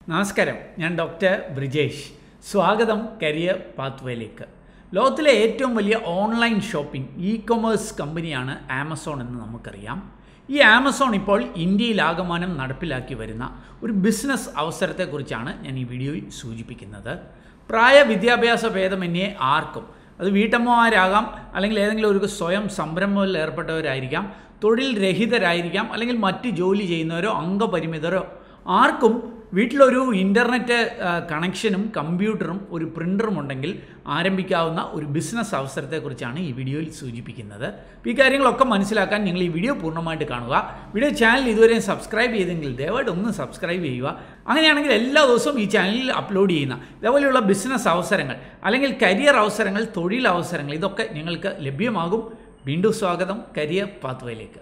നമസ്കാരം ഞാൻ ഡോക്ടർ ബ്രിജേഷ് സ്വാഗതം കരിയർ പാത്വേയിലേക്ക് ലോകത്തിലെ ഏറ്റവും വലിയ ഓൺലൈൻ ഷോപ്പിംഗ് ഇ കൊമേഴ്സ് കമ്പനിയാണ് ആമസോൺ എന്ന് നമുക്കറിയാം ഈ ആമസോൺ ഇപ്പോൾ ഇന്ത്യയിലാകമാനം നടപ്പിലാക്കി വരുന്ന ഒരു ബിസിനസ് അവസരത്തെക്കുറിച്ചാണ് ഞാൻ ഈ വീഡിയോയിൽ സൂചിപ്പിക്കുന്നത് പ്രായ വിദ്യാഭ്യാസ ഭേദമന്യേ ആർക്കും അത് വീട്ടമ്മമാരാകാം അല്ലെങ്കിൽ ഏതെങ്കിലും ഒരു സ്വയം സംരംഭങ്ങളിൽ ഏർപ്പെട്ടവരായിരിക്കാം തൊഴിൽ രഹിതരായിരിക്കാം അല്ലെങ്കിൽ മറ്റ് ജോലി ചെയ്യുന്നവരോ അംഗപരിമിതരോ ആർക്കും വീട്ടിലൊരു ഇൻ്റർനെറ്റ് കണക്ഷനും കമ്പ്യൂട്ടറും ഒരു പ്രിൻ്ററും ഉണ്ടെങ്കിൽ ആരംഭിക്കാവുന്ന ഒരു ബിസിനസ് അവസരത്തെക്കുറിച്ചാണ് ഈ വീഡിയോയിൽ സൂചിപ്പിക്കുന്നത് അപ്പോൾ ഈ കാര്യങ്ങളൊക്കെ മനസ്സിലാക്കാൻ നിങ്ങൾ ഈ വീഡിയോ പൂർണ്ണമായിട്ട് കാണുക വീഡിയോ ചാനൽ ഇതുവരെയും സബ്സ്ക്രൈബ് ചെയ്തെങ്കിൽ ദയവായിട്ട് ഒന്ന് സബ്സ്ക്രൈബ് ചെയ്യുക അങ്ങനെയാണെങ്കിൽ എല്ലാ ദിവസവും ഈ ചാനലിൽ അപ്ലോഡ് ചെയ്യുന്ന ഇതേപോലെയുള്ള ബിസിനസ് അവസരങ്ങൾ അല്ലെങ്കിൽ കരിയർ അവസരങ്ങൾ തൊഴിൽ അവസരങ്ങൾ ഇതൊക്കെ നിങ്ങൾക്ക് ലഭ്യമാകും വീണ്ടും സ്വാഗതം കരിയർ പാത്വയിലേക്ക്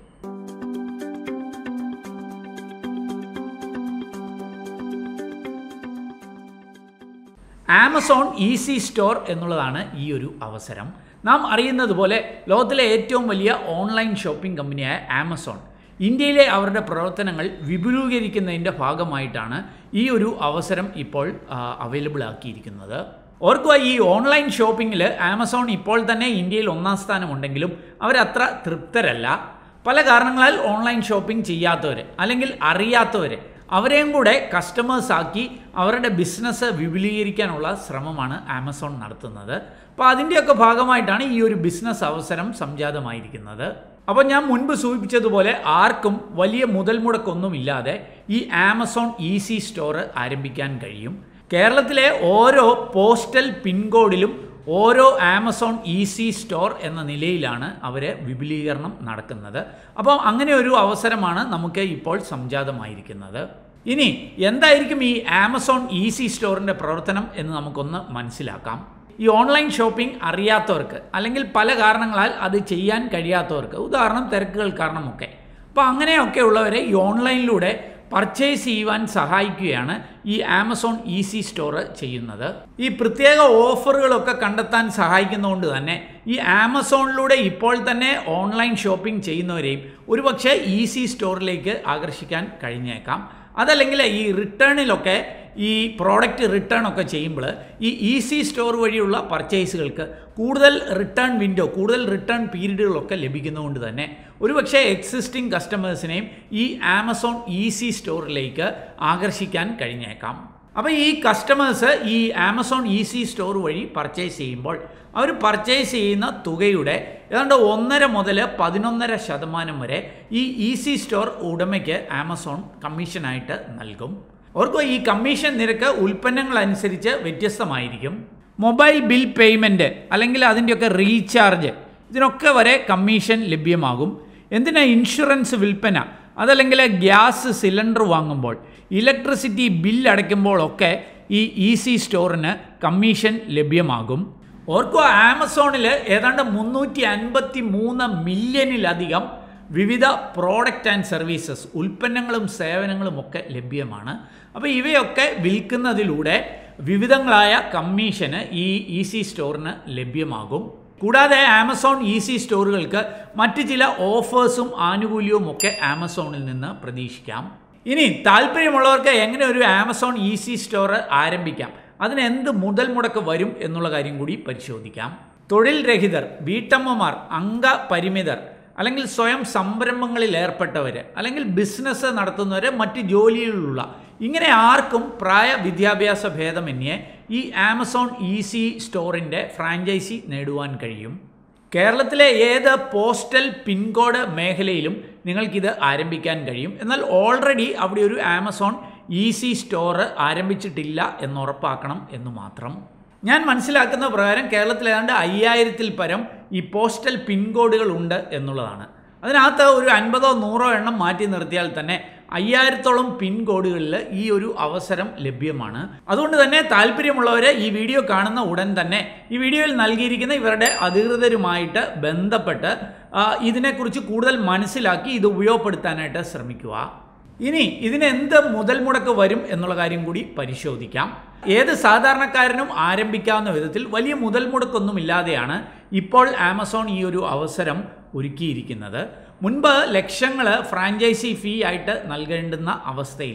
ആമസോൺ ഈസി സ്റ്റോർ എന്നുള്ളതാണ് ഈ ഒരു അവസരം നാം അറിയുന്നത് പോലെ ലോകത്തിലെ ഏറ്റവും വലിയ ഓൺലൈൻ ഷോപ്പിംഗ് കമ്പനിയായ ആമസോൺ ഇന്ത്യയിലെ അവരുടെ പ്രവർത്തനങ്ങൾ വിപുലീകരിക്കുന്നതിൻ്റെ ഭാഗമായിട്ടാണ് ഈ ഒരു അവസരം ഇപ്പോൾ അവൈലബിൾ ആക്കിയിരിക്കുന്നത് ഓർക്കുക ഈ ഓൺലൈൻ ഷോപ്പിങ്ങിൽ ആമസോൺ ഇപ്പോൾ തന്നെ ഇന്ത്യയിൽ ഒന്നാം സ്ഥാനമുണ്ടെങ്കിലും അവരത്ര തൃപ്തരല്ല പല കാരണങ്ങളാൽ ഓൺലൈൻ ഷോപ്പിംഗ് ചെയ്യാത്തവർ അല്ലെങ്കിൽ അറിയാത്തവർ അവരെയും കൂടെ കസ്റ്റമേഴ്സ് ആക്കി അവരുടെ ബിസിനസ് വിപുലീകരിക്കാനുള്ള ശ്രമമാണ് ആമസോൺ നടത്തുന്നത് അപ്പോൾ അതിൻ്റെയൊക്കെ ഭാഗമായിട്ടാണ് ഈ ഒരു ബിസിനസ് അവസരം സംജാതമായിരിക്കുന്നത് അപ്പോൾ ഞാൻ മുൻപ് സൂചിപ്പിച്ചതുപോലെ ആർക്കും വലിയ മുതൽ മുടക്കൊന്നുമില്ലാതെ ഈ ആമസോൺ ഈസി സ്റ്റോർ ആരംഭിക്കാൻ കഴിയും കേരളത്തിലെ ഓരോ പോസ്റ്റൽ പിൻകോഡിലും ഓരോ ആമസോൺ ഈസി സ്റ്റോർ എന്ന നിലയിലാണ് അവർ വിപുലീകരണം നടക്കുന്നത് അപ്പോൾ അങ്ങനെ ഒരു അവസരമാണ് നമുക്ക് ഇപ്പോൾ സംജാതമായിരിക്കുന്നത് ഇനി എന്തായിരിക്കും ഈ ആമസോൺ ഈസി സ്റ്റോറിൻ്റെ പ്രവർത്തനം എന്ന് നമുക്കൊന്ന് മനസ്സിലാക്കാം ഈ ഓൺലൈൻ ഷോപ്പിംഗ് അറിയാത്തവർക്ക് അല്ലെങ്കിൽ പല കാരണങ്ങളാൽ അത് ചെയ്യാൻ കഴിയാത്തവർക്ക് ഉദാഹരണം തിരക്കുകൾ കാരണമൊക്കെ അപ്പോൾ അങ്ങനെയൊക്കെ ഉള്ളവരെ ഈ ഓൺലൈനിലൂടെ പർച്ചേസ് ചെയ്യുവാൻ സഹായിക്കുകയാണ് ഈ ആമസോൺ ഈസി സ്റ്റോർ ചെയ്യുന്നത് ഈ പ്രത്യേക ഓഫറുകളൊക്കെ കണ്ടെത്താൻ സഹായിക്കുന്നതുകൊണ്ട് തന്നെ ഈ ആമസോണിലൂടെ ഇപ്പോൾ തന്നെ ഓൺലൈൻ ഷോപ്പിംഗ് ചെയ്യുന്നവരെയും ഒരുപക്ഷെ ഈസി സ്റ്റോറിലേക്ക് ആകർഷിക്കാൻ കഴിഞ്ഞേക്കാം അതല്ലെങ്കിൽ ഈ റിട്ടേണിലൊക്കെ ഈ പ്രോഡക്റ്റ് റിട്ടേൺ ഒക്കെ ചെയ്യുമ്പോൾ ഈ ഈസി സ്റ്റോർ വഴിയുള്ള പർച്ചേസുകൾക്ക് കൂടുതൽ റിട്ടേൺ വിൻഡോ കൂടുതൽ റിട്ടേൺ പീരീഡുകളൊക്കെ ലഭിക്കുന്നതുകൊണ്ട് തന്നെ ഒരുപക്ഷെ എക്സിസ്റ്റിംഗ് കസ്റ്റമേഴ്സിനെയും ഈ ആമസോൺ ഈസി സ്റ്റോറിലേക്ക് ആകർഷിക്കാൻ കഴിഞ്ഞേക്കാം അപ്പോൾ ഈ കസ്റ്റമേഴ്സ് ഈ ആമസോൺ ഈസി സ്റ്റോർ വഴി പർച്ചേസ് ചെയ്യുമ്പോൾ അവർ പർച്ചേസ് ചെയ്യുന്ന തുകയുടെ ഏതാണ്ട് ഒന്നര മുതൽ പതിനൊന്നര ശതമാനം വരെ ഈ ഈസി സ്റ്റോർ ഉടമയ്ക്ക് ആമസോൺ കമ്മീഷനായിട്ട് നൽകും ഓർക്കുക ഈ കമ്മീഷൻ നിരക്ക് ഉൽപ്പന്നങ്ങൾ അനുസരിച്ച് വ്യത്യസ്തമായിരിക്കും മൊബൈൽ ബിൽ പേയ്മെൻറ്റ് അല്ലെങ്കിൽ അതിൻ്റെയൊക്കെ റീചാർജ് ഇതിനൊക്കെ വരെ കമ്മീഷൻ ലഭ്യമാകും എന്തിനാ ഇൻഷുറൻസ് വിൽപ്പന അതല്ലെങ്കിൽ ഗ്യാസ് സിലിണ്ടർ വാങ്ങുമ്പോൾ ഇലക്ട്രിസിറ്റി ബിൽ അടയ്ക്കുമ്പോഴൊക്കെ ഈ ഈസി സ്റ്റോറിന് കമ്മീഷൻ ലഭ്യമാകും ഓർക്കുക ആമസോണിൽ ഏതാണ്ട് മുന്നൂറ്റി അൻപത്തി മൂന്ന് മില്യണിലധികം വിവിധ പ്രോഡക്റ്റ് ആൻഡ് സർവീസസ് ഉൽപ്പന്നങ്ങളും സേവനങ്ങളും ഒക്കെ ലഭ്യമാണ് അപ്പോൾ ഇവയൊക്കെ വിൽക്കുന്നതിലൂടെ വിവിധങ്ങളായ കമ്മീഷന് ഈ ഈസി സ്റ്റോറിന് ലഭ്യമാകും കൂടാതെ ആമസോൺ ഈസി സ്റ്റോറുകൾക്ക് മറ്റ് ചില ഓഫേഴ്സും ആനുകൂല്യവും ഒക്കെ ആമസോണിൽ നിന്ന് പ്രതീക്ഷിക്കാം ഇനി താല്പര്യമുള്ളവർക്ക് എങ്ങനെ ഒരു ആമസോൺ ഈസി സ്റ്റോർ ആരംഭിക്കാം അതിന് എന്ത് മുതൽ മുടക്ക് വരും എന്നുള്ള കാര്യം കൂടി പരിശോധിക്കാം തൊഴിൽ രഹിതർ വീട്ടമ്മമാർ അംഗപരിമിതർ അല്ലെങ്കിൽ സ്വയം സംരംഭങ്ങളിൽ ഏർപ്പെട്ടവർ അല്ലെങ്കിൽ ബിസിനസ് നടത്തുന്നവർ മറ്റ് ജോലിയിലുള്ള ഇങ്ങനെ ആർക്കും പ്രായ വിദ്യാഭ്യാസ ഭേദമന്യേ ഈ ആമസോൺ ഈസി സ്റ്റോറിൻ്റെ ഫ്രാഞ്ചൈസി നേടുവാൻ കഴിയും കേരളത്തിലെ ഏത് പോസ്റ്റൽ പിൻകോഡ് മേഖലയിലും നിങ്ങൾക്കിത് ആരംഭിക്കാൻ കഴിയും എന്നാൽ ഓൾറെഡി അവിടെ ഒരു ആമസോൺ ഈസി സ്റ്റോർ ആരംഭിച്ചിട്ടില്ല എന്നുറപ്പാക്കണം എന്ന് മാത്രം ഞാൻ മനസ്സിലാക്കുന്ന പ്രകാരം കേരളത്തിൽ ഏതാണ്ട് അയ്യായിരത്തിൽ പരം ഈ പോസ്റ്റൽ പിൻകോഡുകൾ ഉണ്ട് എന്നുള്ളതാണ് അതിനകത്ത് ഒരു അൻപതോ നൂറോ എണ്ണം മാറ്റി നിർത്തിയാൽ തന്നെ അയ്യായിരത്തോളം പിൻകോഡുകളിൽ ഈ ഒരു അവസരം ലഭ്യമാണ് അതുകൊണ്ട് തന്നെ താല്പര്യമുള്ളവർ ഈ വീഡിയോ കാണുന്ന ഉടൻ തന്നെ ഈ വീഡിയോയിൽ നൽകിയിരിക്കുന്ന ഇവരുടെ അധികൃതരുമായിട്ട് ബന്ധപ്പെട്ട് ഇതിനെക്കുറിച്ച് കൂടുതൽ മനസ്സിലാക്കി ഇത് ഉപയോഗപ്പെടുത്താനായിട്ട് ശ്രമിക്കുക ഇനി ഇതിന് എന്ത് മുതൽ മുടക്ക് വരും എന്നുള്ള കാര്യം കൂടി പരിശോധിക്കാം ഏത് സാധാരണക്കാരനും ആരംഭിക്കാവുന്ന വിധത്തിൽ വലിയ മുതൽ മുടക്കൊന്നുമില്ലാതെയാണ് ഇപ്പോൾ ആമസോൺ ഈ ഒരു അവസരം ഒരുക്കിയിരിക്കുന്നത് മുൻപ് ലക്ഷങ്ങൾ ഫ്രാഞ്ചൈസി ഫീ ആയിട്ട് നൽകേണ്ടുന്ന അവസ്ഥയിൽ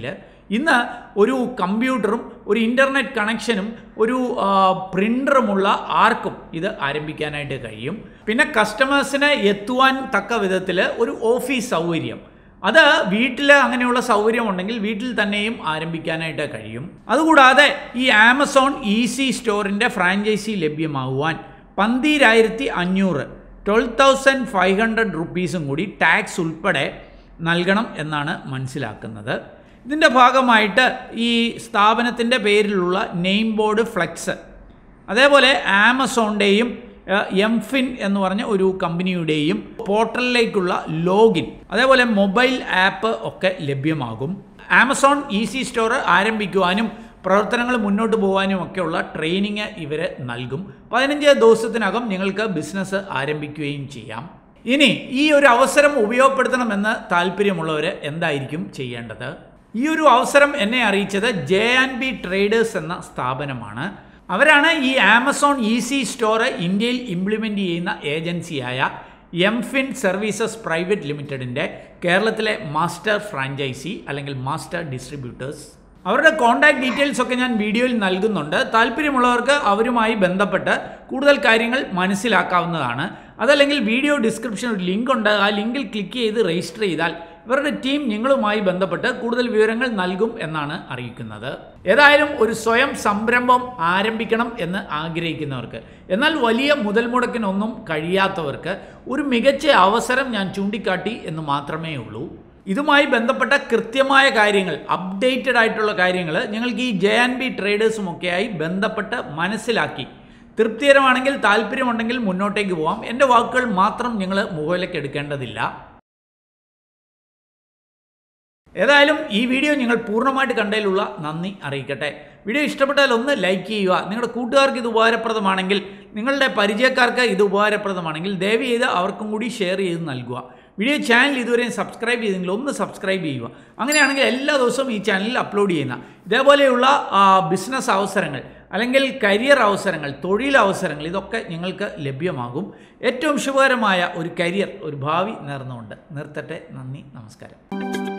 ഇന്ന് ഒരു കമ്പ്യൂട്ടറും ഒരു ഇൻ്റർനെറ്റ് കണക്ഷനും ഒരു പ്രിൻ്ററുമുള്ള ആർക്കും ഇത് ആരംഭിക്കാനായിട്ട് കഴിയും പിന്നെ കസ്റ്റമേഴ്സിന് എത്തുവാൻ തക്ക വിധത്തിൽ ഒരു ഓഫീസ് സൗകര്യം അത് വീട്ടിൽ അങ്ങനെയുള്ള സൗകര്യം ഉണ്ടെങ്കിൽ വീട്ടിൽ തന്നെയും ആരംഭിക്കാനായിട്ട് കഴിയും അതുകൂടാതെ ഈ ആമസോൺ ഈസി സ്റ്റോറിൻ്റെ ഫ്രാഞ്ചൈസി ലഭ്യമാകുവാൻ പന്തീരായിരത്തി അഞ്ഞൂറ് ട്വൽവ് തൗസൻഡ് ഫൈവ് ഹൺഡ്രഡ് റുപ്പീസും കൂടി ടാക്സ് ഉൾപ്പെടെ നൽകണം എന്നാണ് മനസ്സിലാക്കുന്നത് ഇതിൻ്റെ ഭാഗമായിട്ട് ഈ സ്ഥാപനത്തിൻ്റെ പേരിലുള്ള നെയിം ബോർഡ് ഫ്ലെക്സ് അതേപോലെ ആമസോണിൻ്റെയും എം ഫിൻ എന്ന് പറഞ്ഞ ഒരു കമ്പനിയുടെയും പോർട്ടലിലേക്കുള്ള ലോഗിൻ അതേപോലെ മൊബൈൽ ആപ്പ് ഒക്കെ ലഭ്യമാകും ആമസോൺ ഈസി സ്റ്റോർ ആരംഭിക്കുവാനും പ്രവർത്തനങ്ങൾ മുന്നോട്ട് പോകാനും ഒക്കെയുള്ള ട്രെയിനിങ് ഇവർ നൽകും പതിനഞ്ച് ദിവസത്തിനകം നിങ്ങൾക്ക് ബിസിനസ് ആരംഭിക്കുകയും ചെയ്യാം ഇനി ഈ ഒരു അവസരം ഉപയോഗപ്പെടുത്തണമെന്ന് താല്പര്യമുള്ളവർ എന്തായിരിക്കും ചെയ്യേണ്ടത് ഈ ഒരു അവസരം എന്നെ അറിയിച്ചത് ജെ ആൻഡ് ബി ട്രേഡേഴ്സ് എന്ന സ്ഥാപനമാണ് അവരാണ് ഈ ആമസോൺ ഈസി സ്റ്റോർ ഇന്ത്യയിൽ ഇംപ്ലിമെൻ്റ് ചെയ്യുന്ന ഏജൻസിയായ എം ഫിൻ സർവീസസ് പ്രൈവറ്റ് ലിമിറ്റഡിൻ്റെ കേരളത്തിലെ മാസ്റ്റർ ഫ്രാഞ്ചൈസി അല്ലെങ്കിൽ മാസ്റ്റർ ഡിസ്ട്രിബ്യൂട്ടേഴ്സ് അവരുടെ കോൺടാക്ട് ഡീറ്റെയിൽസ് ഒക്കെ ഞാൻ വീഡിയോയിൽ നൽകുന്നുണ്ട് താല്പര്യമുള്ളവർക്ക് അവരുമായി ബന്ധപ്പെട്ട് കൂടുതൽ കാര്യങ്ങൾ മനസ്സിലാക്കാവുന്നതാണ് അതല്ലെങ്കിൽ വീഡിയോ ഡിസ്ക്രിപ്ഷനിൽ ഒരു ലിങ്ക് ഉണ്ട് ആ ലിങ്കിൽ ക്ലിക്ക് ചെയ്ത് രജിസ്റ്റർ ചെയ്താൽ ഇവരുടെ ടീം നിങ്ങളുമായി ബന്ധപ്പെട്ട് കൂടുതൽ വിവരങ്ങൾ നൽകും എന്നാണ് അറിയിക്കുന്നത് ഏതായാലും ഒരു സ്വയം സംരംഭം ആരംഭിക്കണം എന്ന് ആഗ്രഹിക്കുന്നവർക്ക് എന്നാൽ വലിയ മുതൽ മുടക്കിനൊന്നും കഴിയാത്തവർക്ക് ഒരു മികച്ച അവസരം ഞാൻ ചൂണ്ടിക്കാട്ടി എന്ന് മാത്രമേ ഉള്ളൂ ഇതുമായി ബന്ധപ്പെട്ട കൃത്യമായ കാര്യങ്ങൾ അപ്ഡേറ്റഡ് ആയിട്ടുള്ള കാര്യങ്ങൾ ഞങ്ങൾക്ക് ഈ ജെ ആൻഡ് ബി ട്രേഡേഴ്സുമൊക്കെയായി ബന്ധപ്പെട്ട് മനസ്സിലാക്കി തൃപ്തികരമാണെങ്കിൽ താല്പര്യമുണ്ടെങ്കിൽ മുന്നോട്ടേക്ക് പോകാം എൻ്റെ വാക്കുകൾ മാത്രം നിങ്ങൾ മുകളിലേക്ക് എടുക്കേണ്ടതില്ല ഏതായാലും ഈ വീഡിയോ നിങ്ങൾ പൂർണ്ണമായിട്ട് കണ്ടതിലുള്ള നന്ദി അറിയിക്കട്ടെ വീഡിയോ ഇഷ്ടപ്പെട്ടാൽ ഒന്ന് ലൈക്ക് ചെയ്യുക നിങ്ങളുടെ കൂട്ടുകാർക്ക് ഇത് ഉപകാരപ്രദമാണെങ്കിൽ നിങ്ങളുടെ പരിചയക്കാർക്ക് ഇത് ഉപകാരപ്രദമാണെങ്കിൽ ദയവ് ചെയ്ത് അവർക്കും കൂടി ഷെയർ ചെയ്ത് നൽകുക വീഡിയോ ചാനൽ ഇതുവരെയും സബ്സ്ക്രൈബ് ചെയ്തെങ്കിൽ ഒന്ന് സബ്സ്ക്രൈബ് ചെയ്യുക അങ്ങനെയാണെങ്കിൽ എല്ലാ ദിവസവും ഈ ചാനലിൽ അപ്ലോഡ് ചെയ്യുന്ന ഇതേപോലെയുള്ള ബിസിനസ് അവസരങ്ങൾ അല്ലെങ്കിൽ കരിയർ അവസരങ്ങൾ തൊഴിൽ അവസരങ്ങൾ ഇതൊക്കെ നിങ്ങൾക്ക് ലഭ്യമാകും ഏറ്റവും ശുഭകരമായ ഒരു കരിയർ ഒരു ഭാവി നേർന്നുകൊണ്ട് നിർത്തട്ടെ നന്ദി നമസ്കാരം